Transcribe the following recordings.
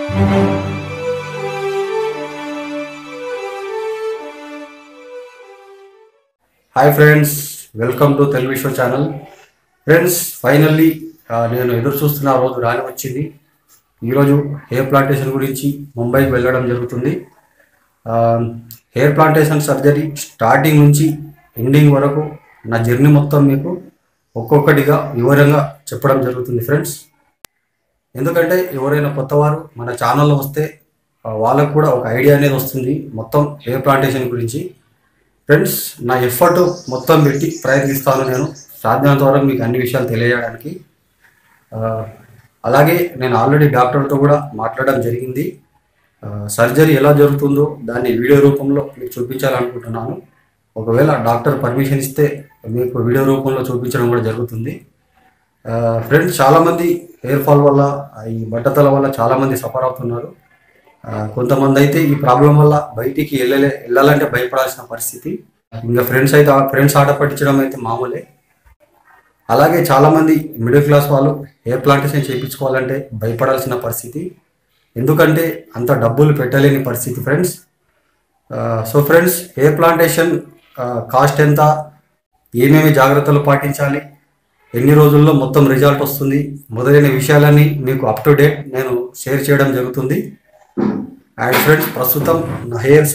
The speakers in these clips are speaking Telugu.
hi friends welcome to Telugu show channel friends finally నేను ఎదురు చూస్తున్న ఆ రోజు రాని వచ్చింది ఈరోజు హెయిర్ ప్లాంటేషన్ గురించి ముంబైకి వెళ్ళడం జరుగుతుంది ఆ, హెయిర్ ప్లాంటేషన్ సర్జరీ స్టార్టింగ్ నుంచి ఎండింగ్ వరకు నా జర్నీ మొత్తం మీకు ఒక్కొక్కటిగా వివరంగా చెప్పడం జరుగుతుంది ఫ్రెండ్స్ ఎందుకంటే ఎవరైనా కొత్తవారు మన ఛానల్లో వస్తే ఆ, వాళ్ళకు కూడా ఒక ఐడియా అనేది వస్తుంది మొత్తం హెయిర్ ప్లాంటేషన్ గురించి ఫ్రెండ్స్ నా ఎఫర్ట్ మొత్తం పెట్టి ప్రయత్నిస్తాను నేను సాధ్యమైనంత వరకు మీకు అన్ని విషయాలు తెలియజేయడానికి ఆ, అలాగే నేను ఆల్రెడీ డాక్టర్తో కూడా మాట్లాడడం జరిగింది ఆ, సర్జరీ ఎలా జరుగుతుందో దాన్ని వీడియో రూపంలో మీకు చూపించాలనుకుంటున్నాను ఒకవేళ డాక్టర్ పర్మిషన్ ఇస్తే మీకు వీడియో రూపంలో చూపించడం కూడా జరుగుతుంది ఆ, ఫ్రెండ్స్ చాలామంది హెయిర్ ఫాల్ వల్ల ఆ, ఈ బట్టతల వల్ల చాలామంది సఫర్ అవుతున్నారు ఆ, కొంతమంది అయితే ఈ ప్రాబ్లం వల్ల బయటికి వెళ్ళలే వెళ్ళాలంటే భయపడాల్సిన పరిస్థితి ఇంకా ఫ్రెండ్స్ అయితే ఫ్రెండ్స్ ఆట పట్టించడం అయితే మామూలే అలాగే చాలామంది మిడిల్ క్లాస్ వాళ్ళు హెయిర్ ప్లాంటేషన్ చేయించుకోవాలంటే భయపడాల్సిన పరిస్థితి ఎందుకంటే అంత డబ్బులు పెట్టలేని పరిస్థితి friends so friends hair plantation cost ఎంత ఏమేమి జాగ్రత్తలు పాటించాలి ఎన్ని రోజుల్లో మొత్తం రిజల్ట్ వస్తుంది మొదలైన విషయాలన్నీ మీకు అప్ టు డేట్ నేను షేర్ చేయడం జరుగుతుంది అండ్ ఫ్రెండ్స్ ప్రస్తుతం నా హెయిర్స్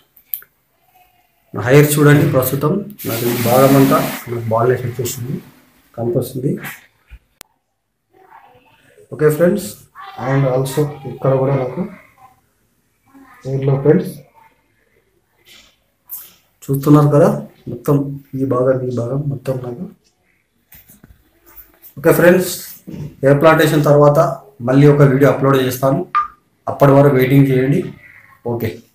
నా హెయిర్ చూడండి ప్రస్తుతం నాకు ఈ భాగం అంతా నాకు బాల్నెస్ వచ్చేసింది కనిపిస్తుంది ఓకే ఫ్రెండ్స్ అండ్ ఆల్సో ఇక్కడ కూడా నాకు హెయిర్లో ఫ్రెండ్స్ చూస్తున్నారు కదా మొత్తం ఈ భాగం ఈ భాగం మొత్తం నాకు ఓకే ఫ్రెండ్స్ హెయిర్ ప్లాంటేషన్ తర్వాత మళ్ళీ ఒక వీడియో అప్లోడ్ చేస్తాను అప్పటి వరకు వెయిటింగ్ చేయండి ఓకే